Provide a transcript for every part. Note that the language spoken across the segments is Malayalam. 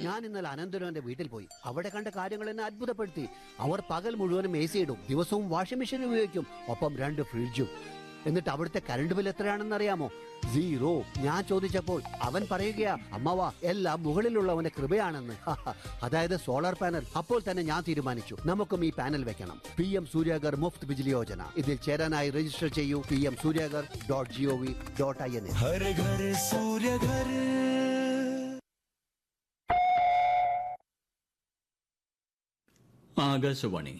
ഞാൻ ഇന്നലെ അനന്തരവന്റെ വീട്ടിൽ പോയി അവിടെ കണ്ട കാര്യങ്ങൾ എന്നെ അത്ഭുതപ്പെടുത്തി അവർ പകൽ മുഴുവനും എ സി ഇടും ദിവസവും വാഷിംഗ് മെഷീൻ ഉപയോഗിക്കും ഒപ്പം രണ്ട് ഫ്രിഡ്ജും എന്നിട്ട് അവിടുത്തെ കറണ്ട് ബിൽ എത്രയാണെന്ന് അറിയാമോ സീറോ ഞാൻ ചോദിച്ചപ്പോൾ അവൻ പറയുകയാ അമ്മവ എല്ലാം മുകളിലുള്ളവന്റെ കൃപയാണെന്ന് അതായത് സോളാർ പാനൽ അപ്പോൾ തന്നെ ഞാൻ തീരുമാനിച്ചു നമുക്കും ഈ പാനൽ വെക്കണം പി എം സൂര്യാഗർ മുഫ്ത് ബിജ്ലി യോജന ഇതിൽ ചേരാനായി രജിസ്റ്റർ ചെയ്യൂ P M Suryaghar dot G O V dot I N हर घर सूर्य घर ആകാശവാണി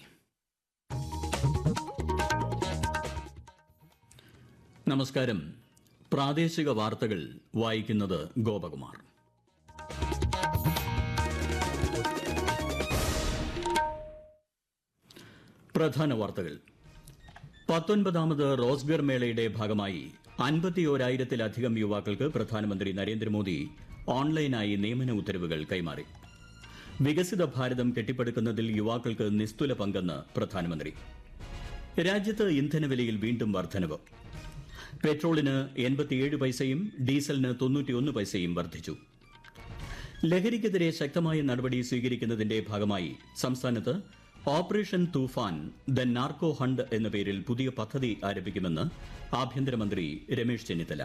നമസ്കാരം പ്രാദേശിക വാർത്തകൾ വായിക്കുന്നത് ഗോപകുമാർ പ്രധാന വാർത്തകൾ പത്തൊൻപതാമത് റോസ്ഗർ മേളയുടെ ഭാഗമായി അൻപത്തിയോരായിരത്തിലധികം യുവാക്കൾക്ക് പ്രധാനമന്ത്രി നരേന്ദ്രമോദി ഓൺലൈനായി നിയമന ഉത്തരവുകൾ കൈമാറി വികസിത ഭാരതം കെട്ടിപ്പടുക്കുന്നതിൽ യുവാക്കൾക്ക് നിസ്തുല പങ്കെന്ന് പ്രധാനമന്ത്രി രാജ്യത്ത് ഇന്ധനവിലയിൽ വീണ്ടും വർധനവ് പെട്രോളിന് എൺപത്തിയേഴ് പൈസയും ഡീസലിന് തൊണ്ണൂറ്റിയൊന്ന് പൈസയും വർദ്ധിച്ചു ലഹരിക്കെതിരെ ശക്തമായ നടപടി സ്വീകരിക്കുന്നതിന്റെ ഭാഗമായി സംസ്ഥാനത്ത് operation Toofan the narco hunt എന്ന പേരിൽ പുതിയ പദ്ധതി ആരംഭിക്കുമെന്ന് ആഭ്യന്തരമന്ത്രി രമേശ് ചെന്നിത്തല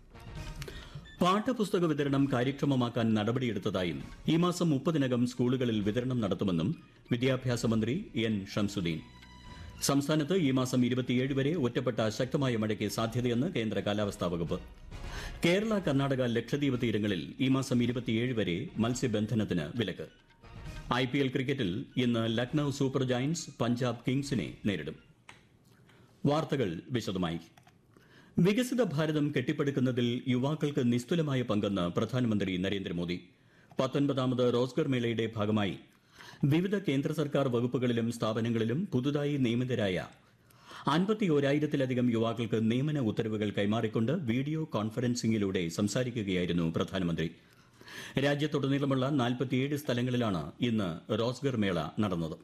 പാഠപുസ്തക വിതരണം കാര്യക്ഷമമാക്കാൻ നടപടിയെടുത്തതായും ഈ മാസം മുപ്പതിനകം സ്കൂളുകളിൽ വിതരണം നടത്തുമെന്നും വിദ്യാഭ്യാസ മന്ത്രി എൻ ഷംസുദ്ദീൻ സംസ്ഥാനത്ത് ഈ മാസം ഇരുപത്തിയേഴ് വരെ ഒറ്റപ്പെട്ട ശക്തമായ മഴയ്ക്ക് സാധ്യതയെന്ന് കേന്ദ്ര കാലാവസ്ഥാ വകുപ്പ് കേരള കർണാടക ലക്ഷദ്വീപ് തീരങ്ങളിൽ ഈ മാസം ഇരുപത്തിയേഴ് വരെ മത്സ്യബന്ധനത്തിന് വിലക്ക് ഐ പി എൽ ക്രിക്കറ്റിൽ ഇന്ന് ലക്നൌ സൂപ്പർ ജയന്റ്സ് പഞ്ചാബ് കിങ്സിനെ നേരിടും വാർത്തകൾ വിശദമായി വികസിത ഭാരതം കെട്ടിപ്പടുക്കുന്നതിൽ യുവാക്കൾക്ക് നിസ്തുലമായ പങ്കെന്ന് പ്രധാനമന്ത്രി നരേന്ദ്രമോദി പത്തൊൻപതാമത് റോസ്ഗർ മേളയുടെ ഭാഗമായി വിവിധ കേന്ദ്ര സർക്കാർ വകുപ്പുകളിലും സ്ഥാപനങ്ങളിലും പുതുതായി നിയമിതരായ അൻപത്തിയോരായിരത്തിലധികം യുവാക്കൾക്ക് നിയമന ഉത്തരവുകൾ കൈമാറിക്കൊണ്ട് വീഡിയോ കോൺഫറൻസിംഗിലൂടെ സംസാരിക്കുകയായിരുന്നു പ്രധാനമന്ത്രി രാജ്യത്തുടനീളമുള്ള നാൽപ്പത്തിയേഴ് സ്ഥലങ്ങളിലാണ് ഇന്ന് റോസ്ഗർ മേള നടന്നത്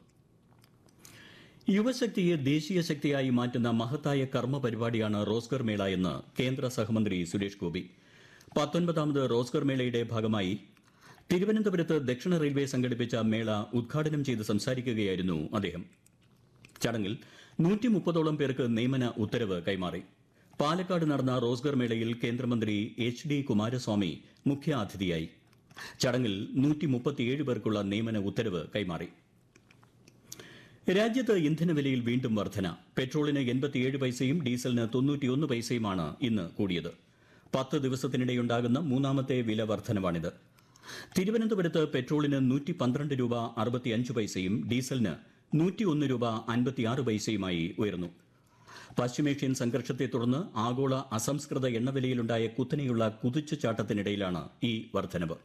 യുവശക്തിയെ ദേശീയ ശക്തിയായി മാറ്റുന്ന മഹത്തായ കർമ്മ പരിപാടിയാണ് റോസ്ഗർ മേള എന്ന് കേന്ദ്ര സഹമന്ത്രി സുരേഷ് ഗോപി പത്തൊൻപതാമത് റോസ്ഗർ മേളയുടെ ഭാഗമായി തിരുവനന്തപുരത്ത് ദക്ഷിണ റെയിൽവേ സംഘടിപ്പിച്ച മേള ഉദ്ഘാടനം ചെയ്ത് സംസാരിക്കുകയായിരുന്നു അദ്ദേഹം ചടങ്ങിൽ നൂറ്റി മുപ്പതോളം പേർക്ക് നിയമന ഉത്തരവ് കൈമാറി പാലക്കാട് നടന്ന റോസ്ഗർ മേളയിൽ കേന്ദ്രമന്ത്രി എച്ച് ഡി കുമാരസ്വാമി മുഖ്യാതിഥിയായി ചടങ്ങിൽ നൂറ്റി മുപ്പത്തിയേഴ് പേർക്കുള്ള നിയമന ഉത്തരവ് കൈമാറി രാജ്യത്ത് ഇന്ധനവിലയിൽ വീണ്ടും വർധന പെട്രോളിന് എൺപത്തിയേഴ് പൈസയും ഡീസലിന് തൊണ്ണൂറ്റിയൊന്ന് പൈസയുമാണ് ഇന്ന് കൂടിയത് പത്ത് ദിവസത്തിനിടെയുണ്ടാകുന്ന മൂന്നാമത്തെ വില വർധനവാണിത് തിരുവനന്തപുരത്ത് പെട്രോളിന് നൂറ്റി പന്ത്രണ്ട് രൂപ അറുപത്തിയഞ്ച് പൈസയും ഡീസലിന് നൂറ്റിയൊന്ന് രൂപ അൻപത്തിയാറ് പൈസയുമായി ഉയർന്നു പശ്ചിമേഷ്യൻ സംഘർഷത്തെ തുടർന്ന് ആഗോള അസംസ്കൃത എണ്ണവിലയിലുണ്ടായ കുത്തനെയുള്ള കുതിച്ചുചാട്ടത്തിനിടയിലാണ് ഈ വർധനവ്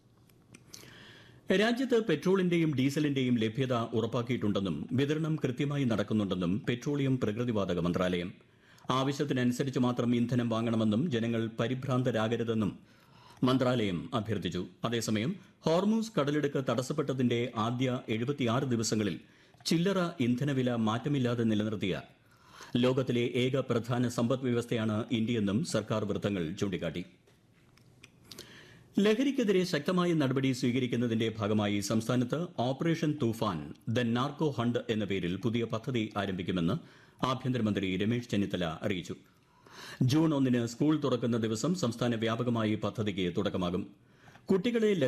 രാജ്യത്ത് പെട്രോളിന്റെയും ഡീസലിന്റെയും ലഭ്യത ഉറപ്പാക്കിയിട്ടുണ്ടെന്നും വിതരണം കൃത്യമായി നടക്കുന്നുണ്ടെന്നും പെട്രോളിയം പ്രകൃതിവാതക മന്ത്രാലയം ആവശ്യത്തിനനുസരിച്ച് മാത്രം ഇന്ധനം വാങ്ങണമെന്നും ജനങ്ങൾ പരിഭ്രാന്തരാകരുതെന്നും മന്ത്രാലയം അഭ്യർത്ഥിച്ചു അതേസമയം ഹോർമൂസ് കടലെടുക്ക് തടസ്സപ്പെട്ടതിന്റെ ആദ്യ എഴുപത്തിയാറ് ദിവസങ്ങളിൽ ചില്ലറ ഇന്ധനവില മാറ്റമില്ലാതെ നിലനിർത്തിയ ലോകത്തിലെ ഏക പ്രധാന സമ്പദ് വ്യവസ്ഥയാണ് ഇന്ത്യയെന്നും സർക്കാർ വൃത്തങ്ങൾ ചൂണ്ടിക്കാട്ടി ലഹരിക്കെതിരെ ശക്തമായ നടപടി സ്വീകരിക്കുന്നതിന്റെ ഭാഗമായി സംസ്ഥാനത്ത് operation Toofan the narco hunt എന്ന പേരിൽ പുതിയ പദ്ധതി ആരംഭിക്കുമെന്ന് ആഭ്യന്തരമന്ത്രി രമേശ് ചെന്നിത്തല അറിയിച്ചു ജൂൺ ഒന്നിന് സ്കൂൾ തുറക്കുന്ന ദിവസം സംസ്ഥാന വ്യാപകമായി പദ്ധതിക്ക് തുടക്കമാകും കുട്ടികളെ